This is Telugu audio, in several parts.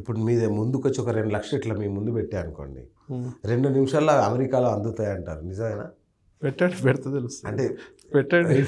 ఇప్పుడు మీదే ముందుకు వచ్చి ఒక రెండు లక్షలు ఇట్లా మీ ముందు పెట్టా అనుకోండి ఉమ్. రెండు నిమిషాల్లో అమెరికాలో అందుతాయి అంటారు నిజమేనా పెట్టండి పెడితే తెలుస్తుంది అంటే పెట్టండి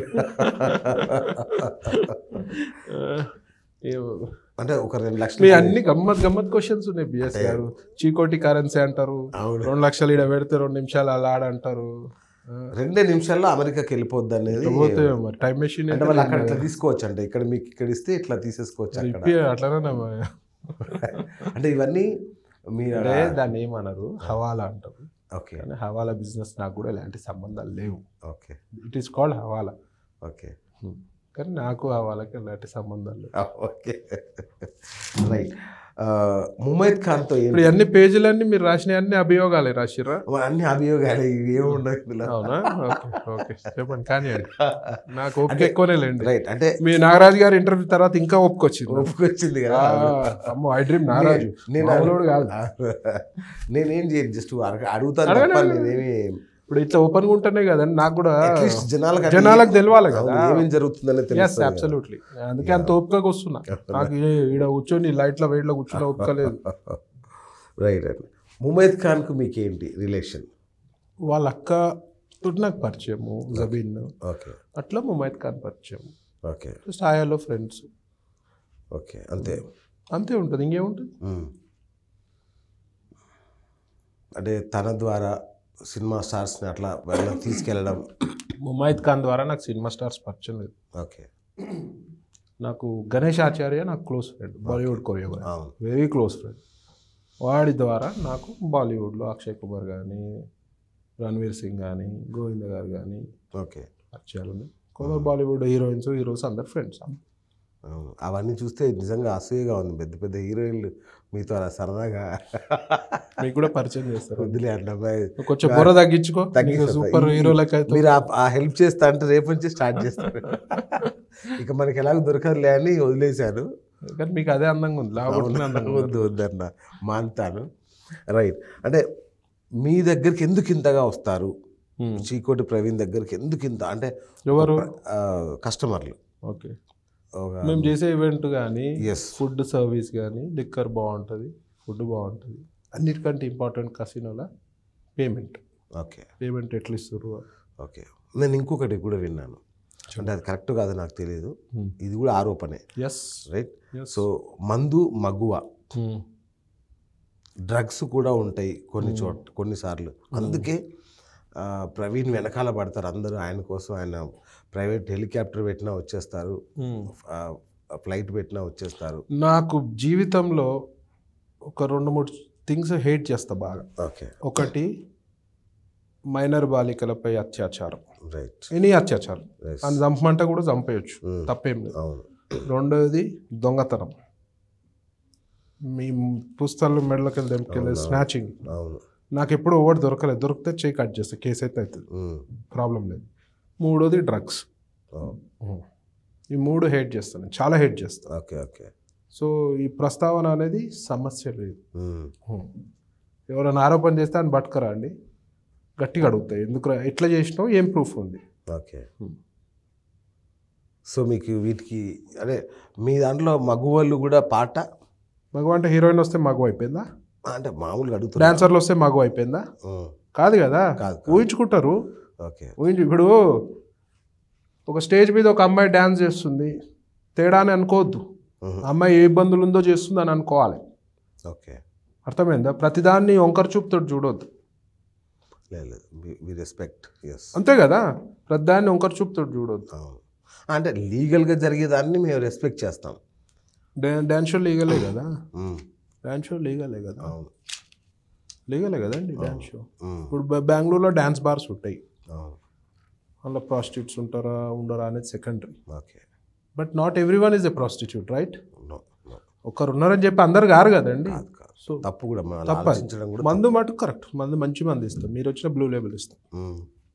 ఆ, ఏమో. అంటే ఒక రెండు లక్షలు మీ అన్ని గమ్మత్ గమ్మత్ క్వశ్చన్స్ ఉన్నాయి బిఎస్ గారు చీకోటి కరెన్సీ అంటారు అవును. రెండు లక్షలు ఈడ పెడితే రెండు నిమిషాలు అలా ఆడ అంటారు ఆ, రెండే నిమిషాల్లో అమెరికాకి వెళ్ళిపోద్ది అనేది పోతే మరి టైం మెషిన్ అంటే వాళ్ళు అక్కడ ఇట్లా తీసుకోవచ్చు అంటే ఇక్కడ మీకు ఇక్కడ ఇస్తే ఇట్లా తీసేసుకోవచ్చు అక్కడ ఇప్పి అట్లనే మరి. అంటే ఇవన్నీ మీరు అంటే దాన్ని ఏమన్నారు హవాలా అంటారు ఓకే కానీ హవాలా బిజినెస్ నాకు కూడా ఎలాంటి సంబంధాలు లేవు okay it is called hawala okay కానీ నాకు హవాలాకి ఎలాంటి సంబంధాలు లేవు ఓకే రైట్ ముమైద్ ఖాన్తో ఏం ఇప్పుడు అన్ని పేజీలన్నీ మీరు రాసిన అన్ని అభియోగాలే రాసిర్రా మరి అన్ని అభియోగాలు ఇవి ఏమి ఉండవు ఇందులో అవునా ఓకే ఓకే చెప్పండి కానీ నాకు ఓపిక ఎక్కువనే లేండి రైట్ అంటే మీ నాగరాజు గారి ఇంటర్వ్యూ తర్వాత ఇంకా ఒప్పుకొచ్చింది ఒప్పుకొచ్చింది కదా ఆ, అమ్మో ఐ డ్రీమ్ నాగరాజు నేను మామూలోడు కాదు నేనేం చేయను జస్ట్ అడుగుతాను తప్ప నేనేమి ఇప్పుడు ఇట్లా ఓపెన్ గా ఉంటేనే కదండి నాకు కూడా అట్లీస్ట్ జనాలకు జనాలకు తెలియాలి కదా ఏమేమి జరుగుతుందని ఎస్ తెలుస్తుంది అబ్సల్యూట్లీ అందుకే అంత ఓపికగా వస్తున్నా నాకు ఈ- ఈడ కూర్చొని లైట్ల వెయిట్లో కూర్చున్న ఓపిక లేదు రైట్ రైట్ ముమైద్ ఖాన్కు మీకేంటి రిలేషన్ వాళ్ళ అక్క తోటి నాకు పరిచయము జబీన్ ఓకే అట్లా ముమైద్ ఖాన్ పరిచయం ఓకే జస్ట్ ఆయాలో ఫ్రెండ్స్ ఓకే అంతే అంతే ఉంటుంది ఇంకేముంటుంది మ్మ్. అంటే తన ద్వారా సినిమా స్టార్స్ని అట్లా వెళ్ళ తీసుకెళ్ళడం ముమైద్ ఖాన్ ద్వారా నాకు సినిమా స్టార్స్ పరిచయం లేదు ఓకే నాకు గణేష్ ఆచార్య నాకు క్లోజ్ ఫ్రెండ్ బాలీవుడ్ కొరియోగ్రాఫర్ అవును వెరీ క్లోజ్ ఫ్రెండ్ వాడి ద్వారా నాకు బాలీవుడ్లో అక్షయ్ కుమార్ కానీ రణ్వీర్ సింగ్ కానీ గోవింద గారు కానీ ఓకే పరిచయాలు ఉన్నాయి కొందరు బాలీవుడ్ హీరోయిన్స్ హీరోస్ అందరు ఫ్రెండ్స్ అవును అవన్నీ చూస్తే నిజంగా అసూయగా ఉంది పెద్ద పెద్ద హీరోయిన్లు మీతో అలా సరదాగా మీకు కూడా పరిచయం చేస్తారు వద్దులే అట్లా అబ్బాయి. కొంచెం బుర్ర తగ్గించుకో తగ్గిస్తా. సూపర్ ఈ- హీరోలకి అయితే మీరు ఆ- ఆ హెల్ప్ చేస్తా అంటే రేపు నుంచి స్టార్ట్ చేస్తారు ఇక మనకి ఎలాగో దొరకదులే అని వదిలేశాను కానీ మీకు అదే అందంగా ఉంది లాభం అందంగా ఉంది. వద్దు వద్దన్న మాన్తాను రైట్ అంటే మీ దగ్గరికి ఎందుకు ఇంతగా వస్తారు Hmm. చీకోటి ప్రవీణ్ దగ్గరికి ఎందుకు ఇంత అంటే ఎవరు ఆ, కస్టమర్లు ఓకే ఒక మేము చేసే ఈవెంట్ కానీ ఎస్ ఫుడ్ సర్వీస్ కానీ లిక్కర్ బాగుంటుంది ఫుడ్ బాగుంటుంది అన్నిటికంటే ఇంపార్టెంట్ కసినోల పేమెంట్ ఓకే పేమెంట్ ఎట్లా ఇస్తారు ఓకే నేను ఇంకొకటి కూడా విన్నాను అంటే అది కరెక్ట్ కాదు నాకు తెలియదు ఇది కూడా ఆరోపణే ఎస్ రైట్ సో మందు మగువ డ్రగ్స్ కూడా ఉంటాయి కొన్ని చోట కొన్నిసార్లు అందుకే ఆ, ప్రవీణ్ వెనకాల పడతారు అందరూ ఆయన కోసం ఆయన ప్రైవేట్ హెలికాప్టర్ పెట్టినా వచ్చేస్తారు ఫ్లైట్ పెట్టినా వచ్చేస్తారు నాకు జీవితంలో ఒక రెండు మూడు థింగ్స్ హేట్ చేస్తా బాగా ఓకే ఒకటి మైనర్ బాలికలపై అత్యాచారం రైట్ ఎనీ అత్యాచారం Yes. అని చంపమంటే కూడా చంపేయచ్చు Mm. తప్పేం లేదు అవును రెండోది దొంగతనం మీ పుస్తకాలు మెడలోకి వెళ్ళి దెంపుకెళ్ళి స్నాచింగ్ అవును నాకు ఎప్పుడు ఓడి దొరకలేదు దొరికితే చేయి కట్ చేస్తే కేసు అయితే అవుతుంది Mm. ప్రాబ్లం లేదు మూడోది డ్రగ్స్ Oh, ఈ మూడు హేట్ చేస్తాను నేను చాలా హేట్ చేస్తాను ఓకే ఓకే సో ఈ ప్రస్తావన అనేది సమస్య లేదు Mm. ఎవరైనా ఆరోపణ చేస్తే అని పట్టుకరా అండి గట్టిగా అడుగుతాయి ఎందుకు ఎట్లా చేసినావు ఏం ప్రూఫ్ ఉంది ఓకే సో మీకు వీటికి అదే మీ దాంట్లో మగువలు కూడా పాట మగవ అంటే హీరోయిన్ వస్తే మగవ అయిపోయిందా అంటే మామూలుగా అడుగుతున్నా డాన్సర్లు వస్తే మగవ అయిపోయిందా Mm. కాదు కదా కాదు, ఊహించుకుంటారు ఓకే ఊహించు ఇప్పుడు ఒక స్టేజ్ మీద ఒక అమ్మాయి డ్యాన్స్ చేస్తుంది తేడా అని అనుకోవద్దు Mhm. ఆ అమ్మాయి ఏ ఇబ్బందులు ఉందో చేస్తుంది అని అనుకోవాలి ఓకే అర్థమైందా ప్రతిదాన్ని వంకర చూపుతో చూడొద్దు లేదు లేదు వి రెస్పెక్ట్ ఎస్ అంతే కదా ప్రతిదాన్ని వంకర చూపుతో చూడొద్దు అవును అంటే లీగల్గా జరిగేదాన్ని మేము రెస్పెక్ట్ చేస్తాం డా- డాన్స్ షో లీగలే కదా Mm. డాన్స్ షో లీగలే కదా అవును లీగలే కదండి డాన్స్ షో Mm. ఇప్పుడు బె- బెంగళూరులో డాన్స్ బార్స్ ఉంటాయి అవును అందులో ప్రాస్టిట్యూట్స్ ఉంటారా ఉండరా అనేది secondary okay but not every one is a prostitute right no no ఒకరు ఉన్నారని చెప్పి అందరు కారు కదండి కాదు కాదు సో తప్పు కూడా మనం అలా తప్పదు. ఆలోచించడం కూడా మందు మటు కరెక్ట్ మందు మంచి మంది ఇస్తాం మీరు వచ్చిన బ్లూ లేబుల్ ఇస్తాం Mm.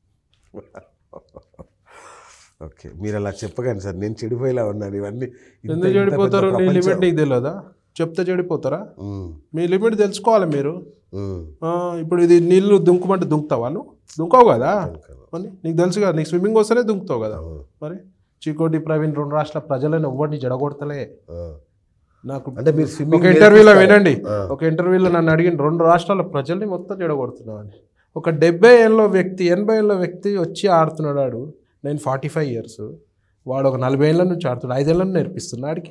ఓకే మీరు అలా చెప్పకండి సార్ నేను చెడిపోయేలా ఉన్నాను ఇవన్నీ ఇంత- ఎందుకు ఇంత చెడిపోతారు పెద్ద నీ ప్రపంచం. లిమిట్ నీకు తెలియదా చెప్తే చెడిపోతారా Mm. మీ లిమిట్ తెలుసుకోవాలి మీరు Mm. ఆ, ఇప్పుడు ఇది నీళ్ళు దుంకుమంటే దుంకుతావా నువ్వు దుంకవు కదా అనుకోను. మరి నీకు తెలుసు కదా నీకు స్విమ్మింగ్ వస్తేనే దుంకుతావు కదా అవును. మరి చీకోటి ప్రవీణ్ రెండు రాష్ట్రాల ప్రజలను ఎవ్వరిని జడగొడతలే ఆ. నాకు అంటే మీరు ఒక స్విమ్మింగ్ ఇంటర్వ్యూలో వినండి ఒక ఇంటర్వ్యూలో నన్ను అడిగిన రెండు రాష్ట్రాల ప్రజల్ని మొత్తం చెడగొడుతున్నావు అని ఒక డెబ్బై ఏళ్ళ వ్యక్తి ఎనభై ఏళ్ళ వ్యక్తి వచ్చి ఆడుతున్నాడు ఆడు నేను ఫార్టీ ఫైవ్ ఇయర్స్ వాడు ఒక నలభై ఏళ్ళ నుంచి ఆడుతున్నాడు ఐదేళ్ళని నేర్పిస్తున్నా ఆడికి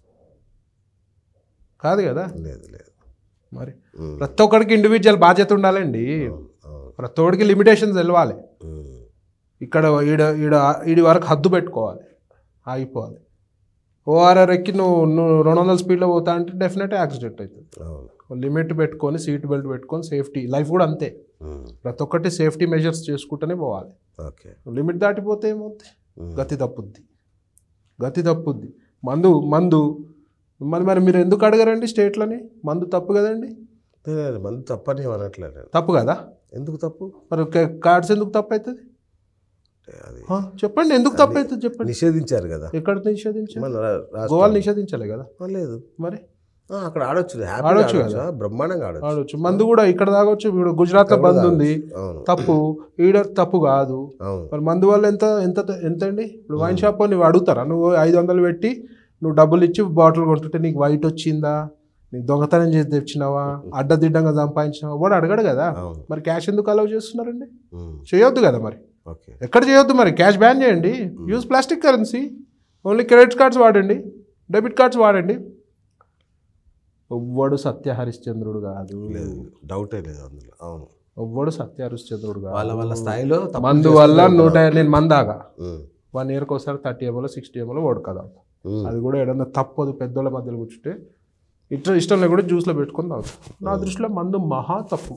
కాదు కదా లేదు లేదు మరి ఉమ్, ప్రతి ఒక్కడికి ఇండివిజువల్ బాధ్యత ఉండాలండి అవును. ప్రతి ఒక్కడికి లిమిటేషన్స్ తెలవాలి ఉమ్, ఇక్కడ ఈడ ఈడ ఈడి వరకు హద్దు పెట్టుకోవాలి ఆగిపోవాలి ఓఆర్ఆర్ ఎక్కి నువ్వు నువ్వు రెండు వందల స్పీడ్లో పోతా అంటే డెఫినెట్ యాక్సిడెంట్ అవుతుంది అవును లిమిట్ పెట్టుకొని సీట్ బెల్ట్ పెట్టుకొని సేఫ్టీ లైఫ్ కూడా అంతే ఉమ్, ప్రతి ఒక్కటి సేఫ్టీ మెజర్స్ చేసుకుంటూనే పోవాలి ఓకే లిమిట్ దాటిపోతే ఏమవుద్ది ఉమ్, గతి తప్పుద్ది గతి తప్పుద్ది మందు మందు మరి మరి మీరు ఎందుకు అడగరండి స్టేట్లని మందు తప్పు కదండి లేదు, మందు తప్పని అనట్లేదు నేను. తప్పు కదా ఎందుకు తప్పు మరి కార్డ్స్ ఎందుకు తప్పు అవుతుంది అంటే అది ఆ, చెప్పండి ఎందుకు తప్పు అవుతుంది చెప్పండి నిషేధించారు కదా ఎక్కడ నిషేధించారు మన రా- రాష్ట్రం- గోవాలు నిషేధించలే కదా ఆ, లేదు మరి ఆ, అక్కడ ఆడొచ్చు హ్యాపీగా ఆడొచ్చు ఆడొచ్చు, ఆ, బ్రహ్మాండంగా ఆడొచ్చు ఆడొచ్చు మందు కూడా ఇక్కడ తాగొచ్చు ఇప్పుడు గుజరాత్లో బంద్ ఉంది అవును తప్పు ఈడ తప్పు కాదు అవును మరి మందు వల్ల ఎంత ఎంత ఎంత అండి ఇప్పుడు వైన్ షాప్ నువ్వు అడుగుతారా నువ్వు ఐదు వందలు పెట్టి నువ్వు డబ్బులు ఇచ్చి బాటిల్ కొంటుంటే నీకు వైట్ వచ్చిందా నీకు దొంగతనం చేసి తెచ్చినావా అడ్డదిడ్డంగా సంపాదించినావా వాడు అడగడు కదా అవును మరి క్యాష్ ఎందుకు అలౌ చేస్తున్నారండి ఉమ్, చేయొద్దు కదా మరి ఓకే ఎక్కడ చేయొద్దు మరి క్యాష్ బ్యాన్ చేయండి use plastic currency only credit cards వాడండి డెబిట్ కార్డ్స్ వాడండి ఎవ్వడు సత్య హరిశ్చంద్రుడు కాదు లేదు డౌటే లేదు అందులో అవును ఎవ్వడు సత్య హరిశ్చంద్రుడు కాదు వాళ్ళ వాళ్ళ స్థాయిలో తప్పులు మందు చేస్తూనే వల్ల ఉన్నారు. నూట నేను మందాగా ఉమ్, వన్ ఇయర్కి ఒకసారి థర్టీ ఎంఎల్ సిక్స్టీ ఎంఎల్ ఓడకదా ఉమ్, అది కూడా ఏదన్నా తప్పదు పెద్దోళ్ళ మధ్యలో కూర్చుంటే ఇట్లా ఇష్టం లేక కూడా జ్యూస్లో పెట్టుకొని తాగుతాం నా దృష్టిలో మందు మహా తప్పు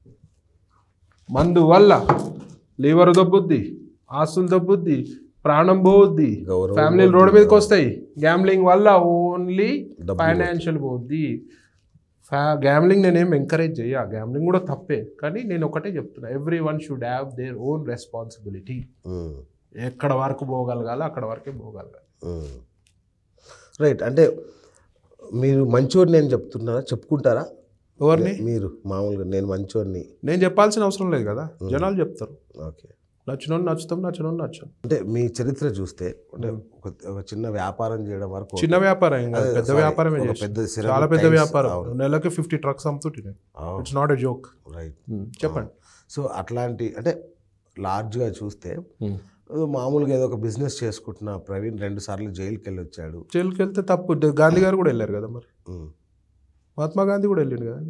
మందు వల్ల లివర్ దొబ్బుద్ది ఆస్తులు దొబ్బుద్ది ప్రాణం పోవద్ది గౌరవం ఫ్యామిలీలు రోడ్డు మీదకి వస్తాయి గ్యాంబ్లింగ్ వల్ల ఓన్లీ డబ్బులు ఫైనాన్షియల్ పోద్ది ఫ్యా గ్యాంబ్లింగ్ నేనేం ఎంకరేజ్ చేయ గ్యాంబ్లింగ్ కూడా తప్పే కానీ నేను ఒకటే చెప్తున్నా every one should have their own responsibility um, ఎక్కడ వరకు పోగలగాలి అక్కడ వరకే పోగలగాలి ఉమ్. రైట్ అంటే మీరు మంచోడిని నేను చెప్తున్నారా చెప్పుకుంటారా ఎవరిని మీరు మామూలుగా నేను మంచోడిని నేను చెప్పాల్సిన అవసరం లేదు కదా జనాలు చెప్తారు ఓకే నచ్చినోడు నచ్చుతాం నచ్చినోడు నచ్చం అంటే మీ చరిత్ర చూస్తే అంటే ఒక ఒక చిన్న వ్యాపారం చేయడం వరకు చిన్న వ్యాపారం ఏం కాదు అదే, పెద్ద sorry, వ్యాపారమే ఒక చేసి పెద్ద ceramic చాలా పెద్ద tiles, వ్యాపారం అవును. నెలకి ఫిఫ్టీ ట్రక్స్ అమ్ముతుంటే అవును, it's not a joke right చెప్పండి సో అట్లాంటి అంటే లార్జ్గా చూస్తే ఏదో మామూలుగా ఏదో ఒక బిజినెస్ చేసుకుంటున్న ప్రవీణ్ రెండు సార్లు జైలుకి వెళ్ళి వచ్చాడు జైలుకి వెళ్తే తప్పు ద- గాంధీ గారు కూడా వెళ్ళారు కదా మరి ఉమ్. మహాత్మా గాంధీ కూడా వెళ్ళిండు కదండి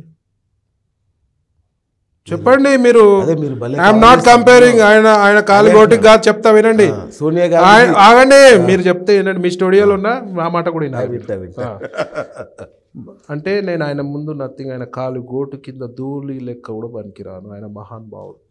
చెప్పండి మీరు అదే మీరు భలే ఐఎమ్ నాట్ కంపేరింగ్ ఆయన ఆయన కాలు గోటికి కాదు చెప్తా వినండి ఆ, సోనియా ఆయన- గాంధీ ఆగండి మీరు చెప్తే వినండి మీ స్టూడియోలో ఉన్న మా మాట కూడా వినాలి వింటా వింటా అంటే నేను ఆయన ముందు నథింగ్ ఆయన కాలు గోటు కింద ధూళి లెక్క కూడా పనికిరాను ఆయన మహానుభావుడు